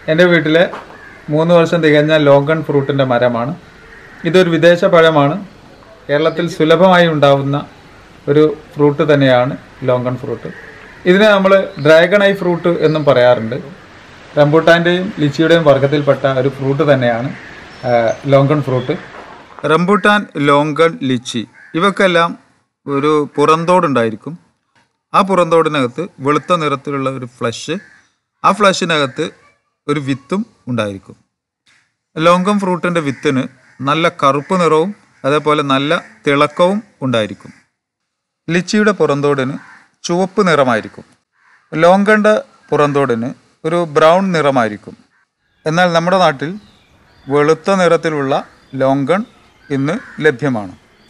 എൻ്റെ വീട്ടിലെ മൂന്ന് വർഷം തികഞ്ഞ ലോങ്കൺ ഫ്രൂട്ടിൻ്റെ മരമാണ് ഇതൊരു വിദേശ പഴമാണ് കേരളത്തിൽ സുലഭമായി ഉണ്ടാവുന്ന ഒരു ഫ്രൂട്ട് തന്നെയാണ് ലോങ്കൺ ഫ്രൂട്ട് ഇതിനെ നമ്മൾ ഡ്രാഗൺ ഐ ഫ്രൂട്ട് എന്നും പറയാറുണ്ട് റംബൂട്ടാൻ്റെയും ലിച്ചിയുടെയും വർഗത്തിൽപ്പെട്ട ഒരു ഫ്രൂട്ട് തന്നെയാണ് ആ, longan fruit rambutan longan lychee ഇവക്കെല്ലാം ഒരു പുറന്തോടുണ്ടായിരിക്കും ആ പുറന്തോടിനകത്ത് വെളുത്ത നിറത്തിലുള്ള ഒരു ഫ്ലഷ് ആ ഫ്ലഷിനകത്ത് ഒരു വിത്തും ഉണ്ടായിരിക്കും ലോങ്കം ഫ്രൂട്ടിൻ്റെ വിത്തിന് നല്ല കറുപ്പ് നിറവും അതേപോലെ നല്ല തിളക്കവും ഉണ്ടായിരിക്കും ലിച്ചിയുടെ പുറന്തോടിന് ചുവപ്പ് നിറമായിരിക്കും ലോങ്കണ്ട പുറന്തോടിന് ഒരു ബ്രൗൺ നിറമായിരിക്കും എന്നാൽ നമ്മുടെ നാട്ടിൽ വെളുത്ത നിറത്തിലുള്ള ലോങ്കൺ ഇന്ന് ലഭ്യമാണ്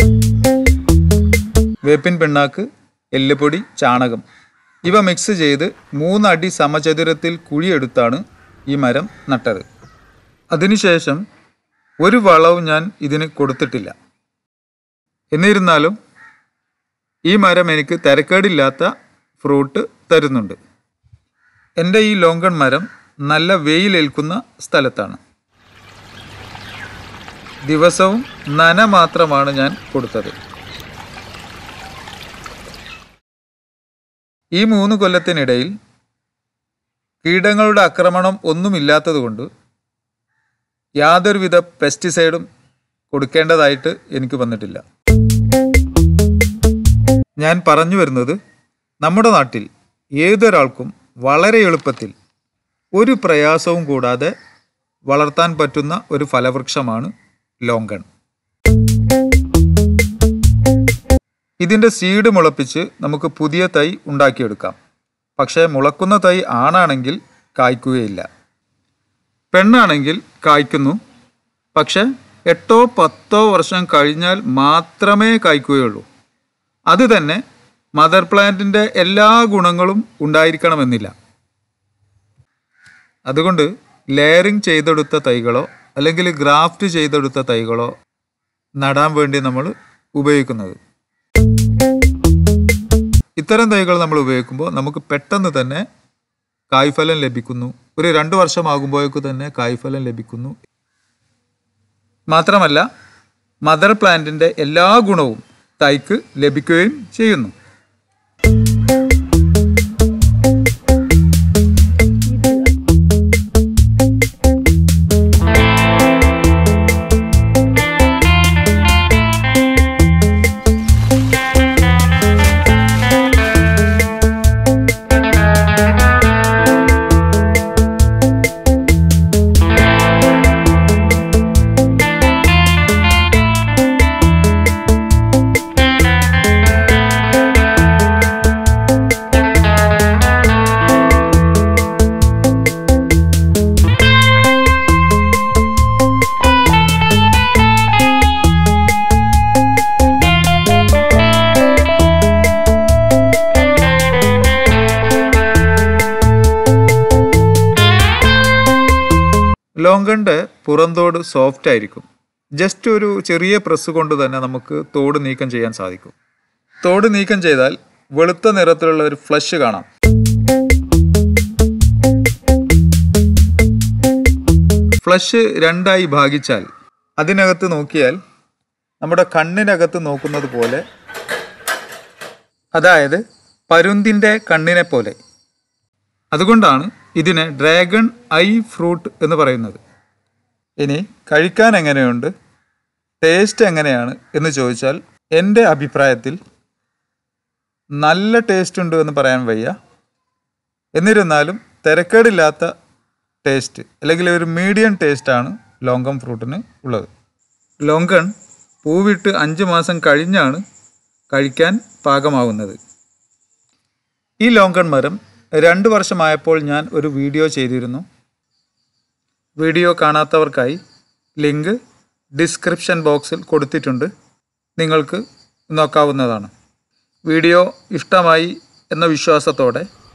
വേപ്പിൻ പിണ്ണാക്ക് എല്ലുപൊടി ചാണകം ഇവ മിക്സ് ചെയ്ത് മൂന്നടി സമചതുരത്തിൽ കുഴിയെടുത്താണ് ഈ മരം നട്ടത് അതിനുശേഷം ഒരു വളവും ഞാൻ ഇതിന് കൊടുത്തിട്ടില്ല എന്നിരുന്നാലും ഈ മരം എനിക്ക് തരക്കേടില്ലാത്ത ഫ്രൂട്ട് തരുന്നുണ്ട് എൻ്റെ ഈ ലോങ്കൺ മരം നല്ല വെയിലേൽക്കുന്ന സ്ഥലത്താണ് ദിവസവും നന മാത്രമാണ് ഞാൻ കൊടുത്തത് ഈ മൂന്ന് കൊല്ലത്തിനിടയിൽ കീടങ്ങളുടെ ആക്രമണം ഒന്നുമില്ലാത്തതുകൊണ്ട് യാതൊരുവിധ പെസ്റ്റിസൈഡും കൊടുക്കേണ്ടതായിട്ട് എനിക്ക് വന്നിട്ടില്ല ഞാൻ പറഞ്ഞു വരുന്നത് നമ്മുടെ നാട്ടിൽ ഏതൊരാൾക്കും വളരെ എളുപ്പത്തിൽ ഒരു പ്രയാസവും കൂടാതെ വളർത്താൻ പറ്റുന്ന ഒരു ഫലവൃക്ഷമാണ് ലോങ്കൺ ഇതിൻ്റെ സീഡ് മുളപ്പിച്ച് നമുക്ക് പുതിയ തൈ ഉണ്ടാക്കിയെടുക്കാം പക്ഷേ മുളക്കുന്ന തൈ ആണാണെങ്കിൽ കായ്ക്കുകയില്ല പെണ്ണാണെങ്കിൽ കായ്ക്കുന്നു പക്ഷെ എട്ടോ പത്തോ വർഷം കഴിഞ്ഞാൽ മാത്രമേ കായ്ക്കുകയുള്ളൂ അത് തന്നെ മദർ പ്ലാന്റിൻ്റെ എല്ലാ ഗുണങ്ങളും ഉണ്ടായിരിക്കണമെന്നില്ല അതുകൊണ്ട് ലെയറിങ് ചെയ്തെടുത്ത തൈകളോ അല്ലെങ്കിൽ ഗ്രാഫ്റ്റ് ചെയ്തെടുത്ത തൈകളോ നടാൻ വേണ്ടി നമ്മൾ ഉപയോഗിക്കുന്നത് ഇത്തരം തൈകൾ നമ്മൾ ഉപയോഗിക്കുമ്പോൾ നമുക്ക് പെട്ടെന്ന് തന്നെ കായ്ഫലം ലഭിക്കുന്നു ഒരു രണ്ട് വർഷമാകുമ്പോഴേക്ക് തന്നെ കായ്ഫലം ലഭിക്കുന്നു മാത്രമല്ല മദർ പ്ലാന്റിൻ്റെ എല്ലാ ഗുണവും തൈക്ക് ലഭിക്കുകയും ചെയ്യുന്നു ലോങ്കണ്ട് പുറന്തോട് സോഫ്റ്റ് ആയിരിക്കും ജസ്റ്റ് ഒരു ചെറിയ പ്രസ് കൊണ്ട് തന്നെ നമുക്ക് തോട് നീക്കം ചെയ്യാൻ സാധിക്കും തോട് നീക്കം ചെയ്താൽ വെളുത്ത നിറത്തിലുള്ള ഒരു ഫ്ലഷ് കാണാം ഫ്ലഷ് രണ്ടായി ഭാഗിച്ചാൽ അതിനകത്ത് നോക്കിയാൽ നമ്മുടെ കണ്ണിനകത്ത് നോക്കുന്നത് പോലെ അതായത് പരുന്തിൻ്റെ കണ്ണിനെ പോലെ അതുകൊണ്ടാണ് ഇതിനെ ഡ്രാഗൺ ഐ ഫ്രൂട്ട് എന്ന് പറയുന്നത് ഇനി കഴിക്കാൻ എങ്ങനെയുണ്ട് ടേസ്റ്റ് എങ്ങനെയാണ് എന്ന് ചോദിച്ചാൽ എൻ്റെ അഭിപ്രായത്തിൽ നല്ല ടേസ്റ്റ് ഉണ്ട് എന്ന് പറയാൻ വയ്യ എന്നിരുന്നാലും തിരക്കേടില്ലാത്ത ടേസ്റ്റ് അല്ലെങ്കിൽ ഒരു മീഡിയം ടേസ്റ്റാണ് ലോങ്കം ഫ്രൂട്ടിന് ഉള്ളത് ലോങ്കൺ പൂവിട്ട് അഞ്ച് മാസം കഴിഞ്ഞാണ് കഴിക്കാൻ പാകമാവുന്നത് ഈ ലോങ്കൺ മരം രണ്ട് വർഷമായപ്പോൾ ഞാൻ ഒരു വീഡിയോ ചെയ്തിരുന്നു വീഡിയോ കാണാത്തവർക്കായി ലിങ്ക് ഡിസ്ക്രിപ്ഷൻ ബോക്സിൽ കൊടുത്തിട്ടുണ്ട് നിങ്ങൾക്ക് നോക്കാവുന്നതാണ് വീഡിയോ ഇഷ്ടമായി എന്ന വിശ്വാസത്തോടെ